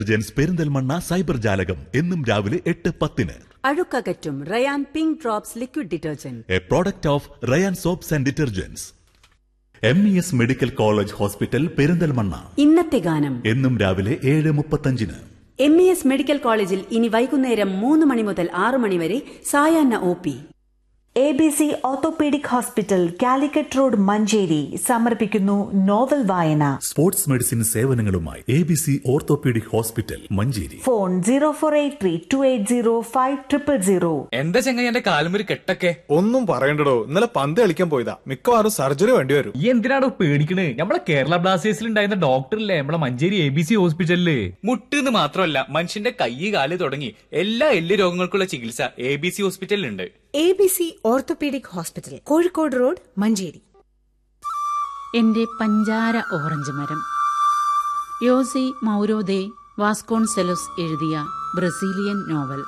gents Perinthalmanna cyber ജാലകം എന്നും രാവിലെ എട്ട് പത്തിന് അഴുക്കകറ്റും Rayan pink drops liquid detergent a product of Rayan soaps and detergents M E S medical college hospital Perinthalmanna ഇന്നത്തെ ഗാനം എന്നും രാവിലെ ഏഴ് മുപ്പത്തഞ്ചിന് എം ഇ എസ് മെഡിക്കൽ കോളേജിൽ ഇനി വൈകുന്നേരം മൂന്ന് മണി മുതൽ ആറ് മണി വരെ സായാഹ്ന O P A B C orthopaedic hospital Calicut road Manjeri സമർപ്പിക്കുന്നു നോവൽ വായന സ്പോർട്സ് മെഡിസിൻ സേവനങ്ങളുമായി A B C orthopaedic hospital Manjeri phone zero four eight three two eight zero five triple zero എന്താ ചെങ്ങായി എന്റെ കാലുമൊരു കെട്ടൊക്കെ ഒന്നും പറയണ്ടടോ ഇന്നലെ പന്ത് കളിക്കാൻ പോയതാ മിക്കവാറും സർജറി വേണ്ടി വരും ഈ എന്തിനാടോ പേടിക്കണേ നമ്മളെ കേരള ബ്ലാസ്റ്റേഴ്സിൽ ഉണ്ടായിരുന്ന ഡോക്ടറില്ലേ നമ്മളെ മഞ്ചേരി എ ബി സി ഹോസ്പിറ്റലില് മുട്ടെന്ന് മാത്രമല്ല മനുഷ്യന്റെ കൈ കാല് തുടങ്ങി എല്ലാ എല്ല് രോഗങ്ങൾക്കുള്ള ചികിത്സ എ ബി സി ഹോസ്പിറ്റലിലുണ്ട് A B C orthopaedic hospital Kozhikode road Manjeri എന്റെ പഞ്ചാര ഓറഞ്ച് മരം യോസി മൗരോദെ വാസ്കോൺസെലോസ് എഴുതിയ ബ്രസീലിയൻ നോവൽ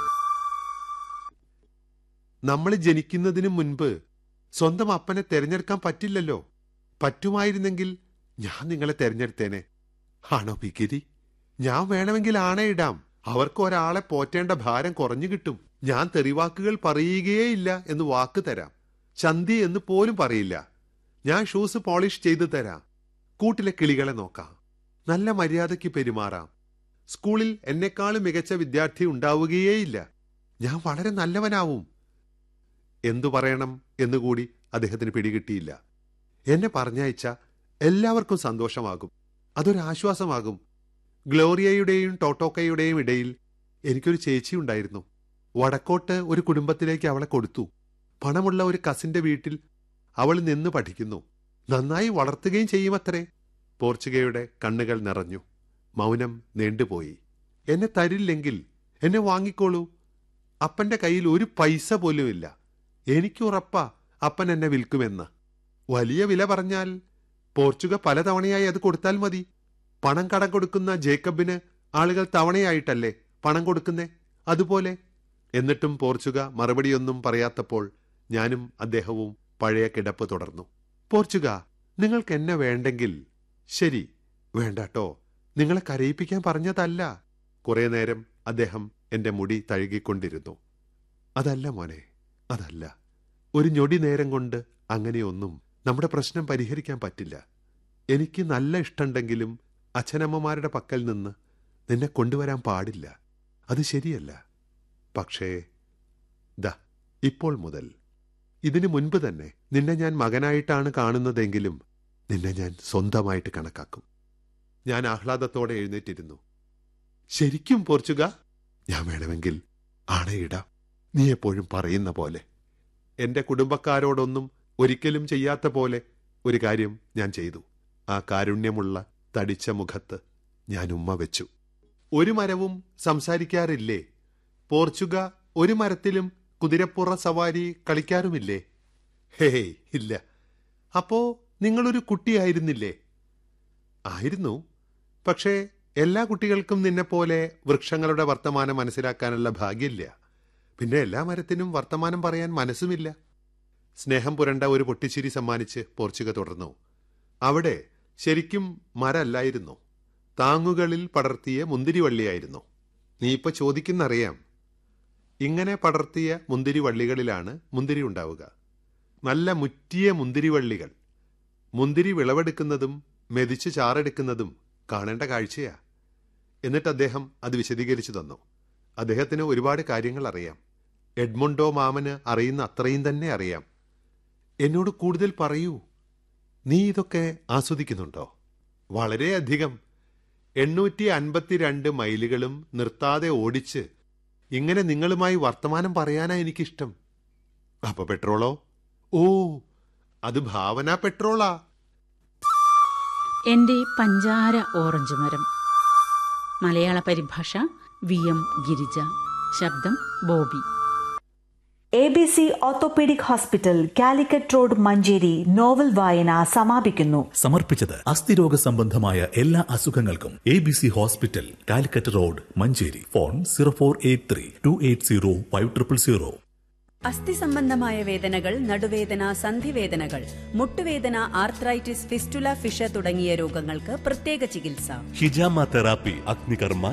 നമ്മൾ ജനിക്കുന്നതിന് മുൻപ് സ്വന്തം അപ്പനെ തെരഞ്ഞെടുക്കാൻ പറ്റില്ലല്ലോ പറ്റുമായിരുന്നെങ്കിൽ ഞാൻ നിങ്ങളെ തെരഞ്ഞെടുത്തേനെ ആണോ പിക്കിരി ഞാൻ വേണമെങ്കിൽ ആണയിടാം അവർക്ക് ഒരാളെ പോറ്റേണ്ട ഭാരം കുറഞ്ഞു കിട്ടും ഞാൻ തെറിവാക്കുകൾ പറയുകയേയില്ല എന്ന് വാക്ക് തരാം ചന്തി എന്ന് പോലും പറയില്ല ഞാൻ ഷൂസ് പോളിഷ് ചെയ്തു തരാം കൂട്ടിലെ കിളികളെ നോക്കാം നല്ല മര്യാദയ്ക്ക് പെരുമാറാം സ്കൂളിൽ എന്നെക്കാളും മികച്ച വിദ്യാർത്ഥി ഉണ്ടാവുകയേയില്ല ഞാൻ വളരെ നല്ലവനാവും എന്തു പറയണം എന്നുകൂടി അദ്ദേഹത്തിന് പിടികിട്ടിയില്ല എന്നെ പറഞ്ഞയച്ച എല്ലാവർക്കും സന്തോഷമാകും അതൊരു ആശ്വാസമാകും ഗ്ലോറിയയുടെയും ടോട്ടോക്കയുടെയും ഇടയിൽ എനിക്കൊരു ചേച്ചി ഉണ്ടായിരുന്നു വടക്കോട്ട് ഒരു കുടുംബത്തിലേക്ക് അവളെ കൊടുത്തു പണമുള്ള ഒരു കസിന്റെ വീട്ടിൽ അവൾ നിന്ന് പഠിക്കുന്നു നന്നായി വളർത്തുകയും ചെയ്യുമത്രേ പോർച്ചുഗയുടെ കണ്ണുകൾ നിറഞ്ഞു മൗനം നീണ്ടുപോയി എന്നെ തരില്ലെങ്കിൽ എന്നെ വാങ്ങിക്കോളൂ അപ്പന്റെ കയ്യിൽ ഒരു പൈസ പോലുമില്ല എനിക്കുറപ്പാ അപ്പൻ എന്നെ വിൽക്കുമെന്ന് വലിയ വില പറഞ്ഞാൽ പോർച്ചുഗ പലതവണയായി അത് കൊടുത്താൽ മതി പണം കടം കൊടുക്കുന്ന ജേക്കബിന് ആളുകൾ തവണയായിട്ടല്ലേ പണം കൊടുക്കുന്നേ അതുപോലെ എന്നിട്ടും പോർച്ചുഗ മറുപടിയൊന്നും പറയാത്തപ്പോൾ ഞാനും അദ്ദേഹവും പഴയ കിടപ്പ് തുടർന്നു പോർച്ചുഗ നിങ്ങൾക്ക് എന്നെ വേണ്ടെങ്കിൽ ശരി വേണ്ടാട്ടോ നിങ്ങളെ കരയിപ്പിക്കാൻ പറഞ്ഞതല്ല കുറെ നേരം അദ്ദേഹം എന്റെ മുടി തഴുകിക്കൊണ്ടിരുന്നു അതല്ല മോനെ അതല്ല ഒരു ഞൊടി നേരം കൊണ്ട് അങ്ങനെയൊന്നും നമ്മുടെ പ്രശ്നം പരിഹരിക്കാൻ പറ്റില്ല എനിക്ക് നല്ല ഇഷ്ടമുണ്ടെങ്കിലും അച്ഛനമ്മമാരുടെ പക്കൽ നിന്ന് നിന്നെ കൊണ്ടുവരാൻ പാടില്ല അത് ശരിയല്ല പക്ഷേ ദാ ഇപ്പോൾ മുതൽ ഇതിനു മുൻപ് തന്നെ നിന്നെ ഞാൻ മകനായിട്ടാണ് കാണുന്നതെങ്കിലും നിന്നെ ഞാൻ സ്വന്തമായിട്ട് കണക്കാക്കും ഞാൻ ആഹ്ലാദത്തോടെ എഴുന്നേറ്റിരുന്നു ശരിക്കും പോർച്ചുഗ ഞാൻ വേണമെങ്കിൽ ആണയിടാം നീ എപ്പോഴും പറയുന്ന പോലെ എന്റെ കുടുംബക്കാരോടൊന്നും ഒരിക്കലും ചെയ്യാത്ത പോലെ ഒരു കാര്യം ഞാൻ ചെയ്തു ആ കാരുണ്യമുള്ള തടിച്ച മുഖത്ത് ഞാൻ ഉമ്മ വെച്ചു ഒരു മരവും സംസാരിക്കാറില്ലേ പോർച്ചുഗ ഒരു മരത്തിലും കുതിരപ്പുറ സവാരി കളിക്കാറുമില്ലേ ഹേയ് ഇല്ല അപ്പോ നിങ്ങളൊരു കുട്ടിയായിരുന്നില്ലേ ആയിരുന്നു പക്ഷേ എല്ലാ കുട്ടികൾക്കും നിന്നെപ്പോലെ വൃക്ഷങ്ങളുടെ വർത്തമാനം മനസ്സിലാക്കാനുള്ള ഭാഗ്യമില്ല പിന്നെ എല്ലാ മരത്തിനും വർത്തമാനം പറയാൻ മനസ്സുമില്ല സ്നേഹം പുരണ്ട ഒരു പൊട്ടിച്ചിരി സമ്മാനിച്ച് പോർച്ചുഗ തുടർന്നു അവിടെ ശരിക്കും മരല്ലായിരുന്നു താങ്ങുകളിൽ പടർത്തിയ മുന്തിരിവള്ളിയായിരുന്നു നീ ഇപ്പൊ ചോദിക്കുന്നറിയാം ഇങ്ങനെ പടർത്തിയ മുന്തിരിവള്ളികളിലാണ് മുന്തിരി ഉണ്ടാവുക നല്ല മുറ്റിയ മുന്തിരിവള്ളികൾ മുന്തിരി വിളവെടുക്കുന്നതും മെതിച്ച് ചാറെടുക്കുന്നതും കാണേണ്ട കാഴ്ചയാ എന്നിട്ട് അദ്ദേഹം അത് വിശദീകരിച്ചു തന്നു അദ്ദേഹത്തിന് ഒരുപാട് കാര്യങ്ങൾ അറിയാം എഡ്മൊണ്ടോ മാമന് അറിയുന്ന അത്രയും തന്നെ അറിയാം എന്നോട് കൂടുതൽ പറയൂ നീ ഇതൊക്കെ ആസ്വദിക്കുന്നുണ്ടോ വളരെയധികം എണ്ണൂറ്റി അൻപത്തിരണ്ട് മൈലുകളും നിർത്താതെ ഓടിച്ച് ഇങ്ങനെ നിങ്ങളുമായി വർത്തമാനം പറയാനാ എനിക്കിഷ്ടം അപ്പൊ പെട്രോളോ ഓ അത് ഭാവന പെട്രോളാ എന്റെ പഞ്ചാര ഓറഞ്ച് മരം മലയാള പരിഭാഷ വി എം ഗിരിജ ശബ്ദം Bobby A B C orthopaedic hospital Calicut road Manjeri novel വായന സമാപിക്കുന്നു സമർപ്പിച്ചത് അസ്ഥിരോഗ സംബന്ധമായ എല്ലാ അസുഖങ്ങൾക്കും A B C hospital Calicut road Manjeri phone zero four eight three two eight zero five triple zero അസ്ഥി സംബന്ധമായ വേദനകൾ നടുവേദന സന്ധിവേദനകൾ മുട്ടുവേദന ആർത്രൈറ്റിസ് ഫിസ്റ്റുല ഫിഷ തുടങ്ങിയ രോഗങ്ങൾക്ക് പ്രത്യേക ചികിത്സ ഹിജാമ തെറാപ്പി അഗ്നികർമ്മ